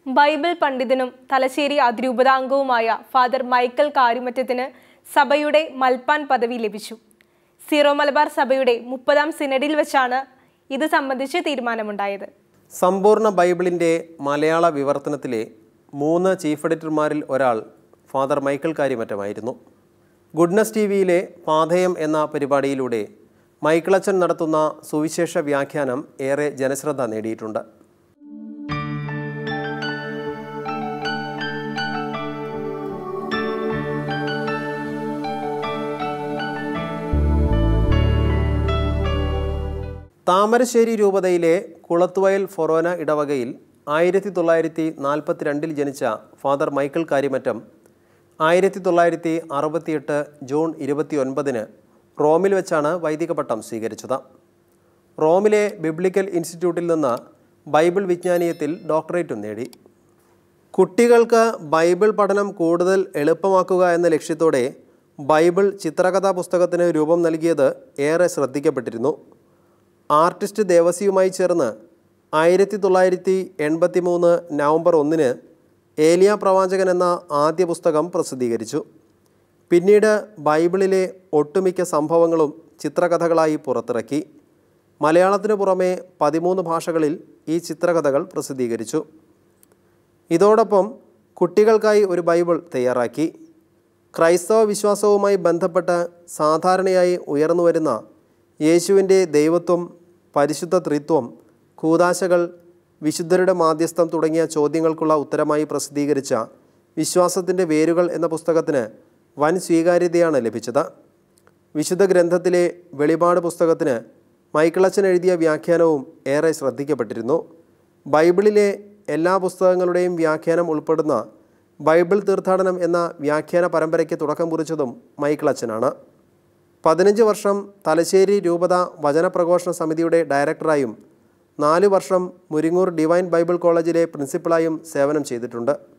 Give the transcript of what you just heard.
Bible പണ്ഡിതനും തലശ്ശേരി അതിരൂപതാംഗവുമായ father Michael കാരിമറ്റത്തിന് സഭയുടെ മൽപ്പാൻ പദവി ലഭിച്ചു സീറോ മലബാർ സഭയുടെ മുപ്പതാം സിനഡിൽ വെച്ചാണ് ഇത് സംബന്ധിച്ച് തീരുമാനമുണ്ടായത് സമ്പൂർണ്ണ ബൈബിളിൻ്റെ മലയാള വിവർത്തനത്തിലെ മൂന്ന് ചീഫ് എഡിറ്റർമാരിൽ ഒരാൾ ഫാദർ മൈക്കിൾ കാര്യമറ്റമായിരുന്നു ഗുഡ്നസ് ടി വിയിലെ പാഥയം എന്ന പരിപാടിയിലൂടെ മൈക്കിളച്ചൻ നടത്തുന്ന സുവിശേഷ വ്യാഖ്യാനം ഏറെ ജനശ്രദ്ധ നേടിയിട്ടുണ്ട് താമരശ്ശേരി രൂപതയിലെ കുളത്തുവയൽ ഫൊറോന ഇടവകയിൽ ആയിരത്തി തൊള്ളായിരത്തി നാൽപ്പത്തിരണ്ടിൽ ജനിച്ച ഫാദർ മൈക്കിൾ കാര്യമറ്റം ആയിരത്തി തൊള്ളായിരത്തി അറുപത്തിയെട്ട് ജൂൺ ഇരുപത്തി ഒൻപതിന് റോമിൽ വെച്ചാണ് വൈദിക പട്ടം സ്വീകരിച്ചത് റോമിലെ ബിബ്ലിക്കൽ ഇൻസ്റ്റിറ്റ്യൂട്ടിൽ നിന്ന് ബൈബിൾ വിജ്ഞാനീയത്തിൽ ഡോക്ടറേറ്റും നേടി കുട്ടികൾക്ക് ബൈബിൾ പഠനം കൂടുതൽ എളുപ്പമാക്കുക എന്ന ലക്ഷ്യത്തോടെ ബൈബിൾ ചിത്രകഥാ പുസ്തകത്തിന് രൂപം നൽകിയത് ഏറെ ശ്രദ്ധിക്കപ്പെട്ടിരുന്നു ആർട്ടിസ്റ്റ് ദേവസിയുമായി ചേർന്ന് ആയിരത്തി തൊള്ളായിരത്തി എൺപത്തി മൂന്ന് നവംബർ ഒന്നിന് ഏലിയ പ്രവാചകൻ എന്ന ആദ്യ പുസ്തകം പ്രസിദ്ധീകരിച്ചു പിന്നീട് ബൈബിളിലെ ഒട്ടുമിക്ക സംഭവങ്ങളും ചിത്രകഥകളായി പുറത്തിറക്കി മലയാളത്തിനു പുറമെ പതിമൂന്ന് ഭാഷകളിൽ ഈ ചിത്രകഥകൾ പ്രസിദ്ധീകരിച്ചു ഇതോടൊപ്പം കുട്ടികൾക്കായി ഒരു ബൈബിൾ തയ്യാറാക്കി ക്രൈസ്തവ വിശ്വാസവുമായി ബന്ധപ്പെട്ട് സാധാരണയായി ഉയർന്നുവരുന്ന യേശുവിൻ്റെ ദൈവത്വം പരിശുദ്ധ ത്രിത്വം കൂതാശകൾ വിശുദ്ധരുടെ മാധ്യസ്ഥം തുടങ്ങിയ ചോദ്യങ്ങൾക്കുള്ള ഉത്തരമായി പ്രസിദ്ധീകരിച്ച വിശ്വാസത്തിൻ്റെ വേരുകൾ എന്ന പുസ്തകത്തിന് വൻ സ്വീകാര്യതയാണ് ലഭിച്ചത് വിശുദ്ധ ഗ്രന്ഥത്തിലെ വെളിപാട് പുസ്തകത്തിന് മൈക്കിളച്ചൻ എഴുതിയ വ്യാഖ്യാനവും ഏറെ ശ്രദ്ധിക്കപ്പെട്ടിരുന്നു ബൈബിളിലെ എല്ലാ പുസ്തകങ്ങളുടെയും വ്യാഖ്യാനം ഉൾപ്പെടുന്ന ബൈബിൾ തീർത്ഥാടനം എന്ന വ്യാഖ്യാന പരമ്പരയ്ക്ക് തുടക്കം കുറിച്ചതും മൈക്കിളച്ചനാണ് പതിനഞ്ച് വർഷം തലശ്ശേരി രൂപത വചനപ്രഘോഷണ സമിതിയുടെ ഡയറക്ടറായും നാല് വർഷം മുരിങ്ങൂർ ഡിവൈൻ ബൈബിൾ കോളേജിലെ പ്രിൻസിപ്പളായും സേവനം ചെയ്തിട്ടുണ്ട്